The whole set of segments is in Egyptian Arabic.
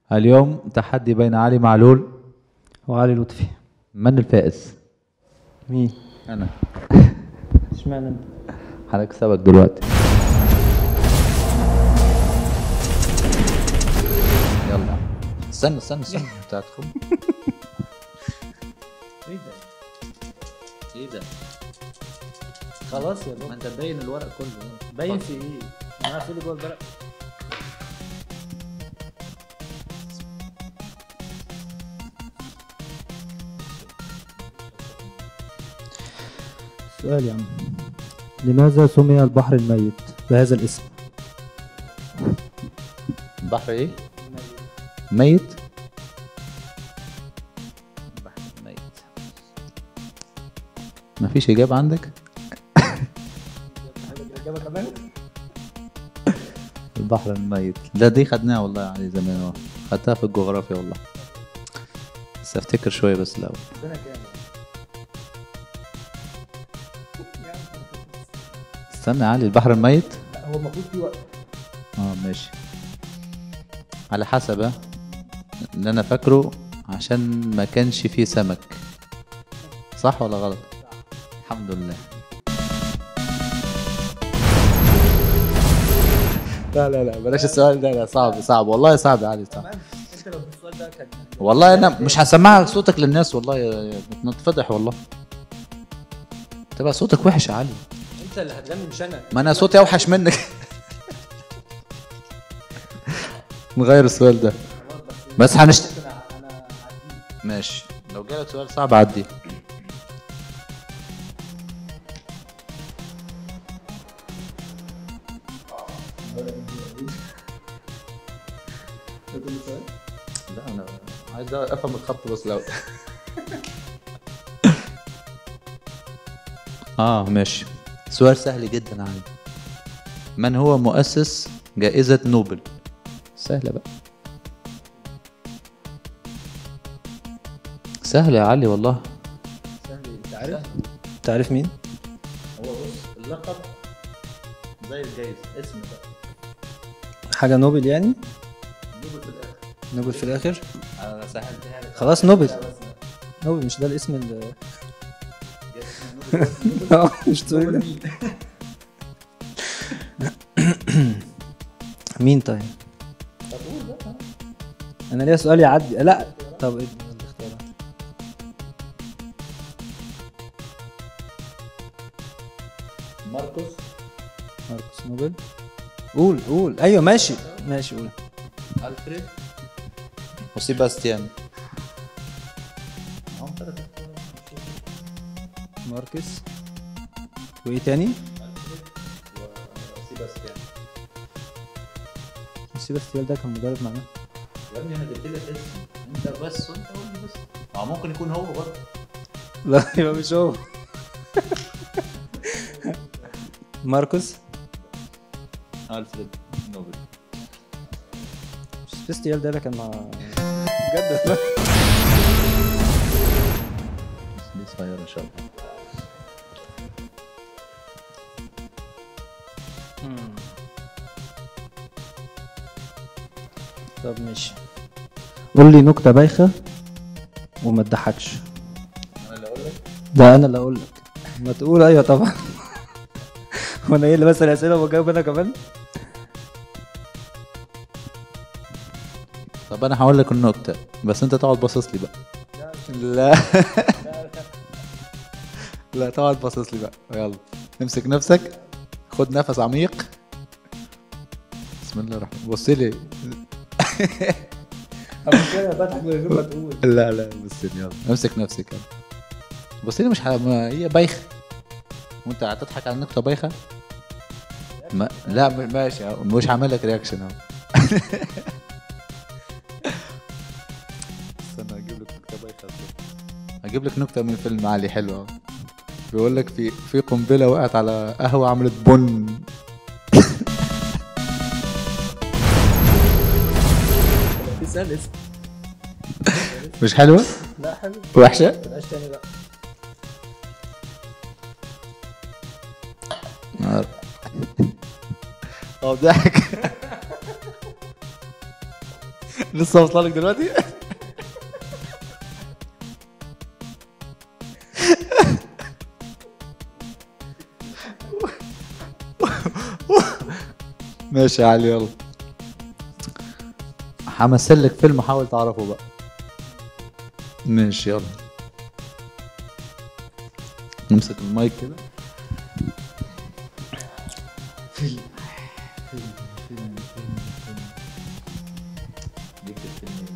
اليوم تحدي بين علي معلول وعلي لطفي من الفائز مين انا اشمعنى انت هنكسبك دلوقتي يلا استنى استنى استنى انت هتخم ايه ده ايه ده خلاص يا ما بابا انت باين الورق كله باين في ايه انا عارف ايه اللي جوه الورق سؤال يا عم لماذا سمي البحر الميت بهذا الاسم؟ البحر ايه ميت البحر ميت مفيش اجابه عندك البحر الميت لا دي خدناها والله يا علي زمان اهو خدتها في الجغرافيا والله بس افتكر شويه بس الاول استنى يا علي البحر الميت هو المفروض في وقت اه ماشي على حسب ها؟ اللي انا فاكره عشان ما كانش فيه سمك صح ولا غلط الحمد لله لا لا لا بلاش السؤال ده لا صعب صعب والله صعب يا علي صعب انت لو السؤال ده كان والله انا مش هسمعك صوتك للناس والله يا- يا- بتنتفضح والله تبقى صوتك وحش يا علي انت اللي هتغني مش انا ما انا صوتي اوحش منك نغير السؤال ده بس هنشت انا ماشي لو جالك سؤال صعب عدي لا انا عايز افهم الخط بس لو اه ماشي سؤال سهل جدا عادي من هو مؤسس جائزة نوبل سهلة بقى سهلة يا علي والله انت عارف انت عارف مين؟ هو بص اللقب زي الجايزة اسم بقى حاجة نوبل يعني؟ نوبل في الآخر نوبل في الآخر؟ أنا سهلتها لك خلاص نوبل نوبل مش ده الاسم ال اه مش تقول مين طيب؟ انا ليا سؤال يعدي لا طب ادي يلا اختار ماركوس ماركوس نوبل قول قول ايوه ماشي ماشي قول ألفريد وسيباستيان هم ثلاثة ماركوس وايه تاني؟ وسيباستيان سيباستيان ده كان مدرب معانا يا ابني انا جبت لك اسم انت بس وانت قول لي بس اه ممكن يكون هو برضه لا يبقى مش هو ماركوس ألفريد نوبل سبيستيال ده اللي كان مع بجد والله. دي صغيرة ان شاء الله طب ماشي قول لي نكتة بايخة وما تضحكش انا اللي اقول لك ده انا اللي اقول لك ما تقول ايوه طبعا وانا ايه اللي بسال اسئله وبجاوب انا كمان طب انا هقول لك النكتة بس انت تقعد باصص لي بقى لا لا تقعد باصص لي بقى يلا امسك نفسك خد نفس عميق بسم الله الرحمن بص لي كده بضحك من غير ما تقول لا لا بص لي يلا امسك نفسك يلا بص لي مش ح... ما هي بايخه وانت هتضحك على نكته بايخه ما... لا م- ماشي أهو، مش هعمل لك رياكشن اهو استنى اجيب لك نكته بايخه اجيب لك نكته من فيلم علي حلوه أهو. بيقول لك في في قنبله وقعت على قهوه عملت بن في سؤال اسم مش حلوه لا حلو وحشه ما تبقاش تاني بقى نار. اه ضحك لسه واصله لك دلوقتي ماشي يا علي يلا همثل لك فيلم حاول تعرفه بقى ماشي يلا نمسك المايك كده فيلم فيلم فيلم فيلم فيلم ليك الفيلم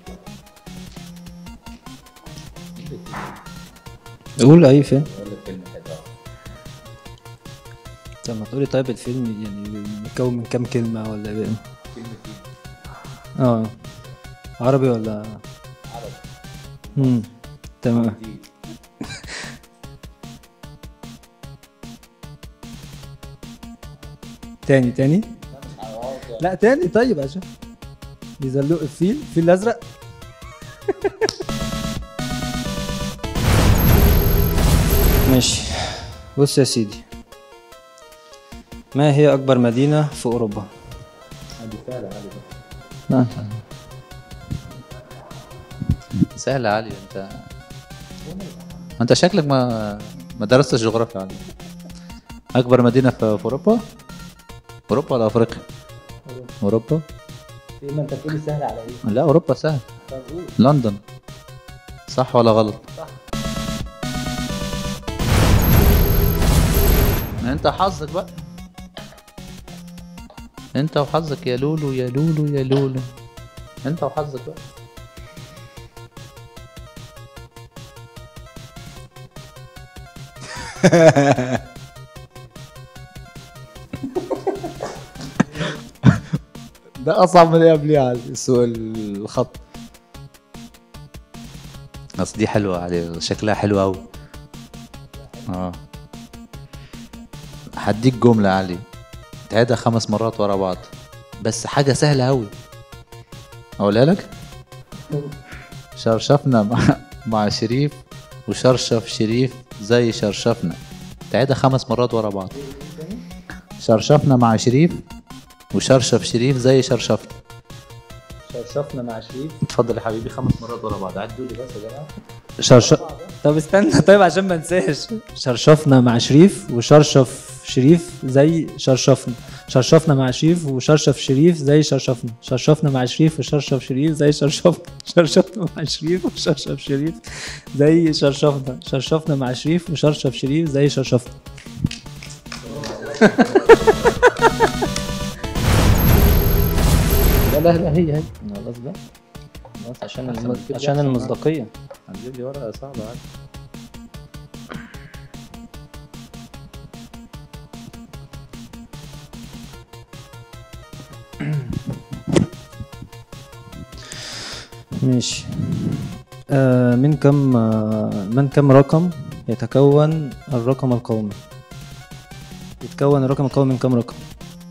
قول اي فيلم اقول لك فيلم حلو طب ما تقولي طيب الفيلم يعني متكون من كام كلمة ولا ايه؟ فيلم فيلم اه عربي ولا عربي امم تمام جديد تاني تاني لا تاني طيب عشان بيزلق الفيل الفيل الازرق ماشي بص يا سيدي ما هي اكبر مدينة في اوروبا عندي سهل علي نعم سهل علي انت انت شكلك ما ما درستش جغرافيا علي اكبر مدينه في في اوروبا اوروبا ولا افريقيا اوروبا ما انت بتقولي سهل على ايه لا اوروبا سهل طب قول لندن صح ولا غلط صح. انت حظك بقى انت وحظك يا لولو يا لولو يا لولو انت وحظك بقى ده اصعب من اللي قبليه على سوق الخط اصل دي حلوه علي شكلها حلو قوي اه هديك جمله يا علي تعيدها خمس مرات ورا بعض بس حاجه سهله قوي اقولها لك شرشفنا مع, مع شريف وشرشف شريف زي شرشفنا تعيدها خمس مرات ورا بعض شرشفنا مع شريف وشرشف شريف زي شرشفنا شرشفنا مع شريف اتفضل يا حبيبي خمس مرات ورا بعض عدوا لي بس يا جماعه شرشف طب استنى طيب عشان ما انساش شرشفنا مع شريف وشرشف شريف زي شرشفنا شرشفنا مع شريف وشرشف شريف زي شرشفنا شرشفنا مع شريف وشرشف شريف زي شرشفنا شرشفنا مع شريف وشرشف شريف زي شرشفنا شرشفنا مع شريف وشرشف شريف زي شرشفنا لا لا لا هي هي خلاص بقى خلاص عشان أحسن الم... كتير عشان أحسن. المصداقية هتجيب لي ورقه صعبه عادي ماشي آه من كم آه من كم رقم يتكون الرقم القومي يتكون الرقم القومي من كم رقم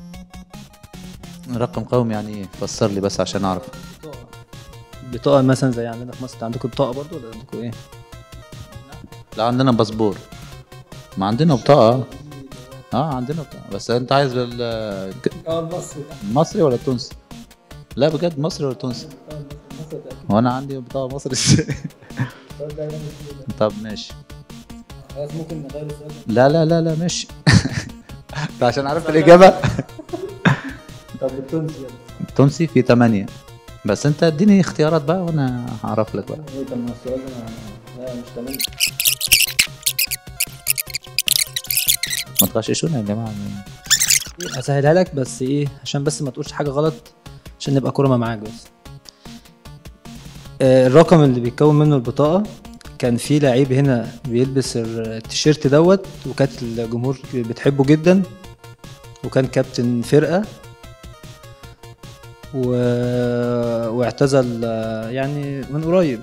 رقم قومي يعني ايه فسر لي بس عشان اعرف بطاقة مثلا زي عندنا في مصر عندكم بطاقة برضو ولا عندكم ايه؟ لا عندنا باسبور ما عندنا بطاقه اه عندنا بطاقه بس انت عايز بال اه المصري مصري ولا تونسي لا بجد مصري ولا تونسي هو انا عندي بطاقه مصري ازاي طب ماشي خلاص ممكن نغير السؤال لا لا لا لا ماشي انت عشان عرفت الاجابه طب التونسي تونسي في ثمانية بس انت اديني اختيارات بقى وانا هعرف لك بقى ايه طب ما السؤال ده لا مش تمام ما تغششونا يا جماعه هسهلها لك بس ايه عشان بس ما تقولش حاجه غلط عشان نبقى كرمة معاك بس آه، الرقم اللي بيتكون منه البطاقة كان في لعيب هنا بيلبس التيشيرت دوت وكانت الجمهور بتحبه جدا وكان كابتن فرقة و... واعتزل آه، يعني من قريب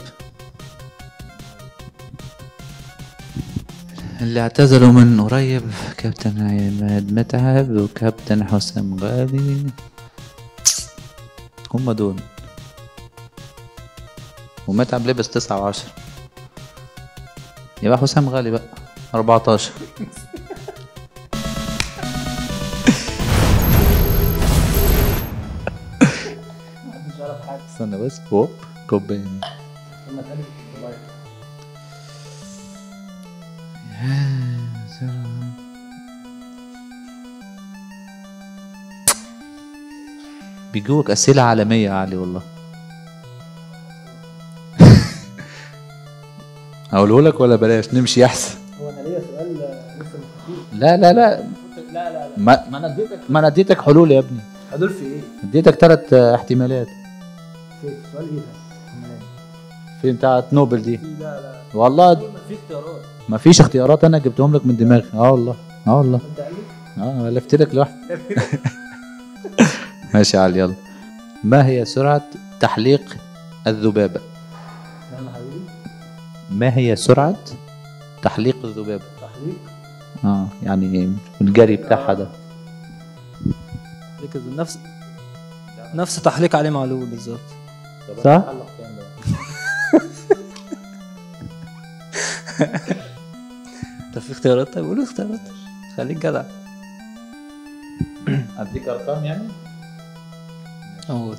اللي اعتزلوا من قريب كابتن عماد متعب وكابتن حسام غالي هم دول ومتعب لبس تسعة وعشرة يبقى حسام غالي بقى 14 بس استنى بس هوب كوبايه بيجوك اسئله عالميه يا علي والله اقوله لك ولا بلاش نمشي احسن هو انا ليا سؤال لسه مخفي لا لا لا لا لا لا ما ما انا اديتك ما انا اديتك حلول يا ابني هدول في ايه؟ اديتك ثلاث احتمالات في سؤال ايه ده؟ في بتاعت نوبل دي في لا لا والله في اختيارات ما فيش اختيارات انا جبتهم لك من دماغي اه والله اه والله انت قال اه الفت لك لوحدي ماشي يا علي يلا ما هي سرعة تحليق الذبابة؟ انا حبيبي ما هي سرعة تحليق الذبابة؟ تحليق اه يعني الجري بتاعها ده تحليق نفس نفس تحليق عليه معلول بالظبط صح؟ طب في اختيارات طيب قول اختيارات خليك جدع اديك ارقام يعني؟ اهو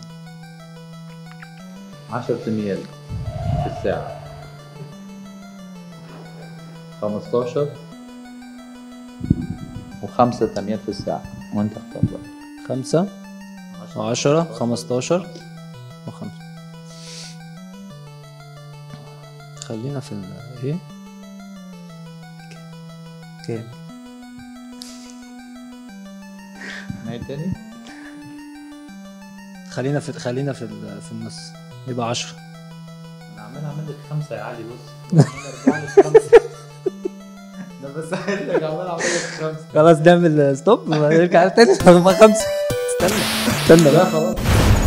10 اميال في الساعة 15 وخمسة اميال في الساعة وانت اختار بقى خمسة وعشرة خمستاشر وخمسة خلينا في ال ايه كام نهاية تاني؟ خلينا في خلينا في ال- في النص يبقى عشرة انا عمال اعمل لك خمسة يا علي بص ده بس لك عمال اعمل لك خمسة خلاص نعمل ستوب ونرجع تاني هما خمسة استنى استنى بقى خلاص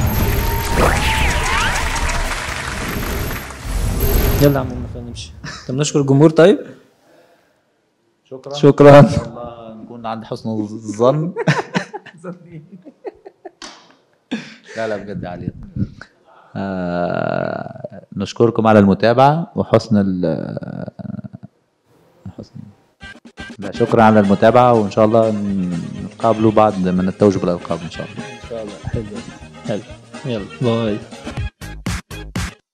يلا يا عم خلينا نمشي طب نشكر الجمهور طيب شكرا شكرا الله نكون عند حسن الظن لا لا بجد يا علي آه نشكركم على المتابعة وحسن ال حسن لا شكرا على المتابعة وإن شاء الله نتقابلوا بعد ما نتوج بالألقاب إن شاء الله ان شاء الله حلو حلو يلا باي